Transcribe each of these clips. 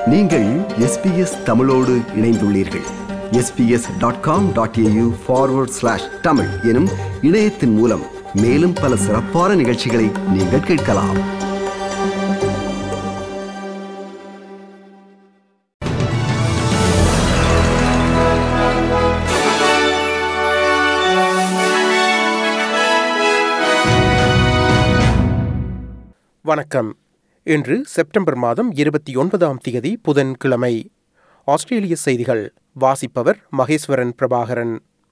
நீங்கள் எஸ்பிஎஸ் தமிழோடு இணைந்துள்ளீர்கள் SBS dot com dot AU forward slash Tamil எனும் இணையத்தின் மூலம் மேலும் பல சிறப்பான நிகழ்ச்சிகளை நீங்கள் கேட்கலாம் வணக்கம் இன்று செப்டம்பர் மாதம் இருபத்தி ஒன்பதாம் தேதி புதன்கிழமை ஆஸ்திரேலிய செய்திகள் வாசிப்பவர் மகேஸ்வரன் பிரபாகரன்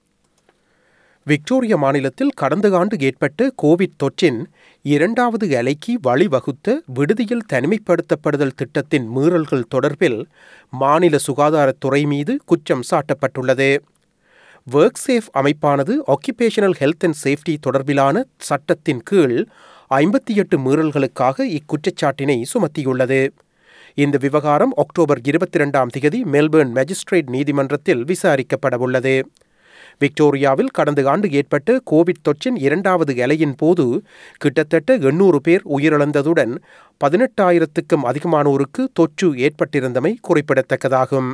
விக்டோரியா மாநிலத்தில் கடந்த ஆண்டு ஏற்பட்ட கோவிட் தொற்றின் இரண்டாவது அலைக்கு வழிவகுத்த விடுதியில் தனிமைப்படுத்தப்படுதல் திட்டத்தின் மீறல்கள் தொடர்பில் மாநில சுகாதாரத்துறை மீது குற்றம் சாட்டப்பட்டுள்ளது ஒர்க் சேஃப் அமைப்பானது ஆக்கிபேஷனல் ஹெல்த் அண்ட் சேஃப்டி தொடர்பிலான சட்டத்தின் கீழ் ஐம்பத்தி எட்டு மீறல்களுக்காக இக்குற்றச்சாட்டினை சுமத்தியுள்ளது இந்த விவகாரம் அக்டோபர் இருபத்தி இரண்டாம் தேதி மெல்பேர்ன் மேஜிஸ்ட்ரேட் நீதிமன்றத்தில் விசாரிக்கப்படவுள்ளது விக்டோரியாவில் கடந்த ஆண்டு ஏற்பட்ட கோவிட் தொற்றின் இரண்டாவது அலையின் போது கிட்டத்தட்ட எண்ணூறு பேர் உயிரிழந்ததுடன் பதினெட்டாயிரத்துக்கும் அதிகமானோருக்கு தொற்று ஏற்பட்டிருந்தமை குறிப்பிடத்தக்கதாகும்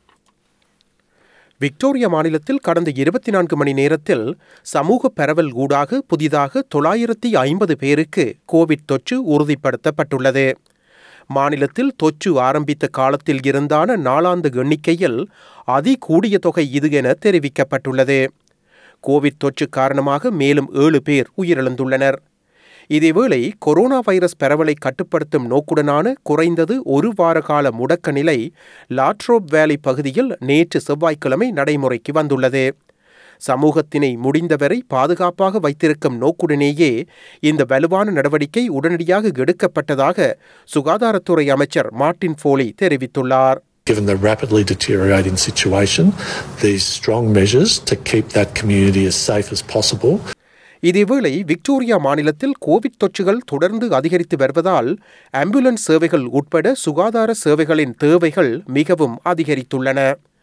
விக்டோரியா மாநிலத்தில் கடந்த இருபத்தி நான்கு மணி நேரத்தில் சமூக பரவல் ஊடாக புதிதாக தொள்ளாயிரத்தி ஐம்பது பேருக்கு கோவிட் தொற்று உறுதிப்படுத்தப்பட்டுள்ளது மாநிலத்தில் தொற்று ஆரம்பித்த காலத்தில் இருந்தான நாளாந்த எண்ணிக்கையில் அதி கூடிய தொகை இது என தெரிவிக்கப்பட்டுள்ளது கோவிட் தொற்று காரணமாக மேலும் ஏழு பேர் உயிரிழந்துள்ளனர் இதேவேளை கொரோனா வைரஸ் பரவலை கட்டுப்படுத்தும் நோக்குடனான குறைந்தது ஒரு வார கால முடக்க நிலை லாட்ரோப் வேலி பகுதியில் நேற்று செவ்வாய்க்கிழமை நடைமுறைக்கு வந்துள்ளது சமூகத்தினை முடிந்தவரை பாதுகாப்பாக வைத்திருக்கும் நோக்குடனேயே இந்த வலுவான நடவடிக்கை உடனடியாக எடுக்கப்பட்டதாக சுகாதாரத்துறை அமைச்சர் மார்டின் ஃபோலி தெரிவித்துள்ளார் Given the rapidly deteriorating situation, these strong measures to keep that community as safe as possible இதேவேளை விக்டோரியா மாநிலத்தில் கோவிட் தொற்றுகள் தொடர்ந்து அதிகரித்து வருவதால் ஆம்புலன்ஸ் சேவைகள் உட்பட சுகாதார சேவைகளின் தேவைகள் மிகவும் அதிகரித்துள்ளன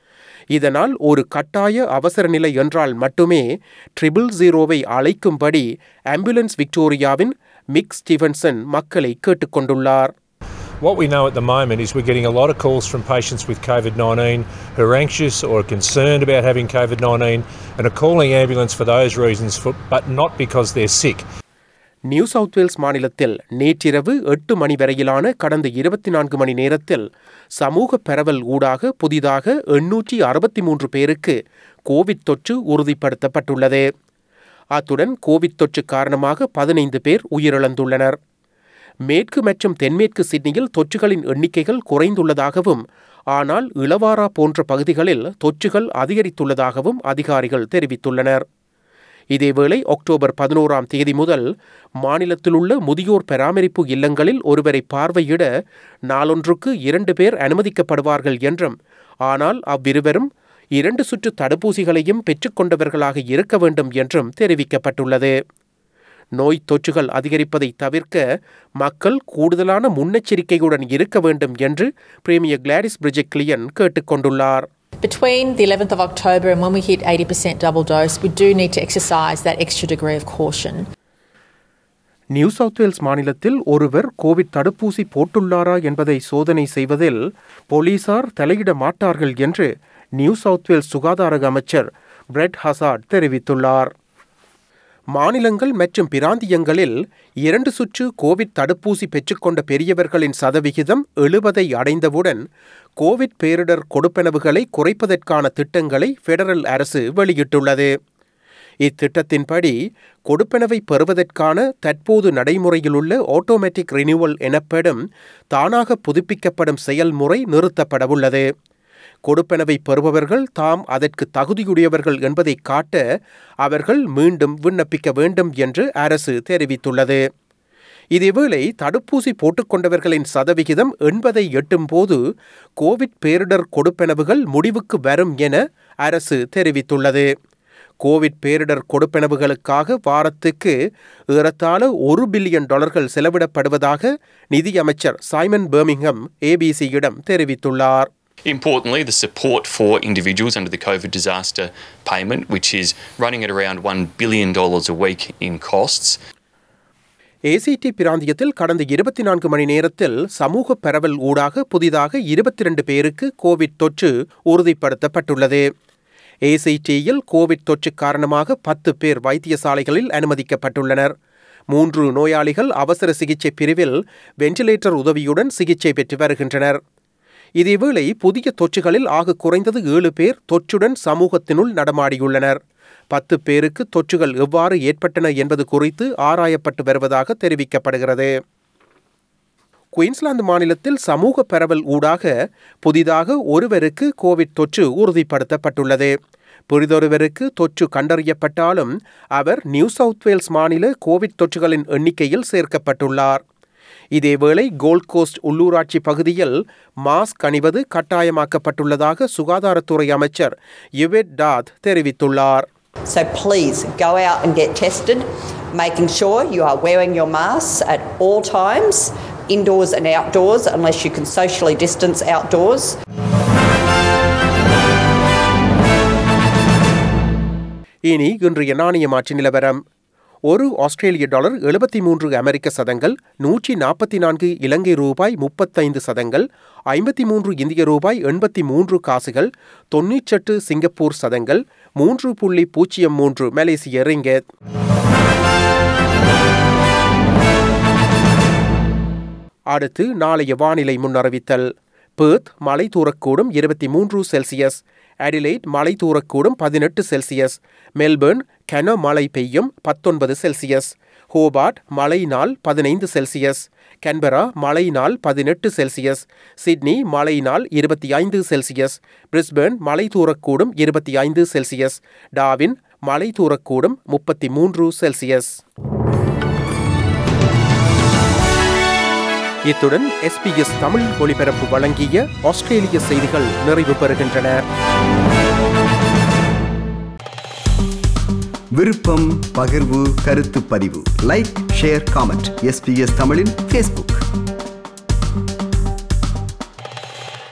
இதனால் ஒரு கட்டாய அவசர நிலை என்றால் மட்டுமே ட்ரிபிள் ஜீரோவை அழைக்கும்படி ஆம்புலன்ஸ் விக்டோரியாவின் மிக் ஸ்டீவன்சன் மக்களை கேட்டுக்கொண்டுள்ளார் What we know at the moment is we're getting a lot of calls from patients with COVID 19 who are anxious or are concerned about having COVID 19 and are calling ambulance for those reasons, for, but not because they're sick. New South Wales மாநிலத்தில் நேற்றிரவு எட்டு மணி வரையிலான கடந்த இருபத்தி நான்கு மணி நேரத்தில் சமூக பரவல் ஊடாக புதிதாக எண்ணூற்றி அறுபத்தி மூன்று பேருக்கு கோவிட் தொற்று உறுதிப்படுத்தப்பட்டுள்ளது அத்துடன் கோவிட் தொற்று காரணமாக பதினைந்து பேர் உயிரிழந்துள்ளனர் மேற்கு மற்றும் தென்மேற்கு சிட்னியில் தொற்றுகளின் எண்ணிக்கைகள் குறைந்துள்ளதாகவும் ஆனால் இளவாரா போன்ற பகுதிகளில் தொற்றுகள் அதிகரித்துள்ளதாகவும் அதிகாரிகள் தெரிவித்துள்ளனர் இதேவேளை அக்டோபர் பதினோராம் தேதி முதல் மாநிலத்தில் உள்ள முதியோர் பராமரிப்பு இல்லங்களில் ஒருவரை பார்வையிட நாளொன்றுக்கு இரண்டு பேர் அனுமதிக்கப்படுவார்கள் என்றும் ஆனால் அவ்விருவரும் இரண்டு சுற்று தடுப்பூசிகளையும் பெற்றுக்கொண்டவர்களாக இருக்க வேண்டும் என்றும் தெரிவிக்கப்பட்டுள்ளது நோய் தொற்றுகள் அதிகரிப்பதை தவிர்க்க மக்கள் கூடுதலான முன்னெச்சரிக்கையுடன் இருக்க வேண்டும் என்று பிரேமியர் கிளாடிஸ் பிரிஜெக்லியன் கேட்டுக்கொண்டுள்ளார் Between the 11th of October and when we hit 80% double dose, we do need to exercise that extra degree of caution. New South Wales மாநிலத்தில் ஒருவர் கோவிட் தடுப்பூசி போட்டுள்ளாரா என்பதை சோதனை செய்வதில் போலீசார் தலையிட மாட்டார்கள் என்று நியூ சவுத் வேல்ஸ் சுகாதார அமைச்சர் பிரெட் ஹசார்ட் தெரிவித்துள்ளார் மாநிலங்கள் மற்றும் பிராந்தியங்களில் இரண்டு சுற்று கோவிட் தடுப்பூசி பெற்றுக்கொண்ட பெரியவர்களின் சதவிகிதம் எழுபதை அடைந்தவுடன் கோவிட் பேரிடர் கொடுப்பனவுகளை குறைப்பதற்கான திட்டங்களை ஃபெடரல் அரசு வெளியிட்டுள்ளது இத்திட்டத்தின்படி கொடுப்பனவை பெறுவதற்கான தற்போது நடைமுறையிலுள்ள ஆட்டோமேட்டிக் ரினியூவல் எனப்படும் தானாக புதுப்பிக்கப்படும் செயல்முறை நிறுத்தப்படவுள்ளது கொடுப்பனவை பெறுபவர்கள் தாம் அதற்கு தகுதியுடையவர்கள் என்பதை காட்ட அவர்கள் மீண்டும் விண்ணப்பிக்க வேண்டும் என்று அரசு தெரிவித்துள்ளது இதேவேளை தடுப்பூசி போட்டுக்கொண்டவர்களின் சதவிகிதம் எண்பதை எட்டும் போது கோவிட் பேரிடர் கொடுப்பனவுகள் முடிவுக்கு வரும் என அரசு தெரிவித்துள்ளது கோவிட் பேரிடர் கொடுப்பனவுகளுக்காக வாரத்துக்கு ஏறத்தாழ ஒரு பில்லியன் டாலர்கள் செலவிடப்படுவதாக நிதியமைச்சர் சைமன் பெர்மிங்ஹம் ஏபிசியிடம் தெரிவித்துள்ளார் Importantly, the support for individuals under the COVID disaster payment, which is running at around $1 billion a week in costs, ACT பிராந்தியத்தில் கடந்த இருபத்தி நான்கு மணி நேரத்தில் சமூக பரவல் ஊடாக புதிதாக இருபத்தி ரெண்டு பேருக்கு கோவிட் தொற்று உறுதிப்படுத்தப்பட்டுள்ளது ஏசிடியில் கோவிட் தொற்று காரணமாக பத்து பேர் வைத்தியசாலைகளில் அனுமதிக்கப்பட்டுள்ளனர் மூன்று நோயாளிகள் அவசர சிகிச்சை பிரிவில் வெண்டிலேட்டர் உதவியுடன் சிகிச்சை பெற்று வருகின்றனர் இதேவேளை புதிய தொற்றுகளில் ஆக குறைந்தது ஏழு பேர் தொற்றுடன் சமூகத்தினுள் நடமாடியுள்ளனர் பத்து பேருக்கு தொற்றுகள் எவ்வாறு ஏற்பட்டன என்பது குறித்து ஆராயப்பட்டு வருவதாக தெரிவிக்கப்படுகிறது குயின்ஸ்லாந்து மாநிலத்தில் சமூக பரவல் ஊடாக புதிதாக ஒருவருக்கு கோவிட் தொற்று உறுதிப்படுத்தப்பட்டுள்ளது புரிதொருவருக்கு தொற்று கண்டறியப்பட்டாலும் அவர் நியூ சவுத் வேல்ஸ் மாநில கோவிட் தொற்றுகளின் எண்ணிக்கையில் சேர்க்கப்பட்டுள்ளார் இதேவேளை கோல்ட் கோஸ்ட் உள்ளூராட்சி பகுதியில் மாஸ்க் அணிவது கட்டாயமாக்கப்பட்டுள்ளதாக சுகாதாரத்துறை அமைச்சர் யுவெட் டாத் தெரிவித்துள்ளார் So please go out and get tested, making sure you are wearing your masks at all times, indoors and outdoors, unless you can socially distance outdoors. இனி இன்றைய நாணய மாற்று நிலவரம் ஒரு ஆஸ்திரேலிய டாலர் எழுபத்தி மூன்று அமெரிக்க சதங்கள் நூற்றி நாற்பத்தி நான்கு இலங்கை ரூபாய் முப்பத்தைந்து சதங்கள் ஐம்பத்தி மூன்று இந்திய ரூபாய் எண்பத்தி மூன்று காசுகள் தொன்னூற்றெட்டு சிங்கப்பூர் சதங்கள் மூன்று புள்ளி பூஜ்ஜியம் மூன்று மலேசிய ரிங்கெட் அடுத்து நாளைய வானிலை முன்னறிவித்தல் பேர்த் மலை தூரக்கூடும் இருபத்தி மூன்று செல்சியஸ் அடிலைட் மலை தூரக்கூடும் பதினெட்டு செல்சியஸ் மெல்பர்ன் கன மழை பெய்யும் பத்தொன்பது செல்சியஸ் ஹோபார்ட் மழை நாள் பதினைந்து செல்சியஸ் கன்பரா மழை நாள் பதினெட்டு செல்சியஸ் சிட்னி மழை நாள் இருபத்தி ஐந்து செல்சியஸ் பிரிஸ்பர்ன் மலை தூரக்கூடும் இருபத்தி ஐந்து செல்சியஸ் டாவின் மலை தூரக்கூடும் முப்பத்தி மூன்று செல்சியஸ் இத்துடன் எஸ்பிஎஸ் தமிழ் ஒலிபரப்பு வழங்கிய ஆஸ்திரேலிய செய்திகள் நிறைவு பெறுகின்றன விருப்பம் பகிர்வு கருத்து பதிவு லைக் ஷேர் காமெண்ட் எஸ்பிஎஸ் தமிழின் ஃபேஸ்புக்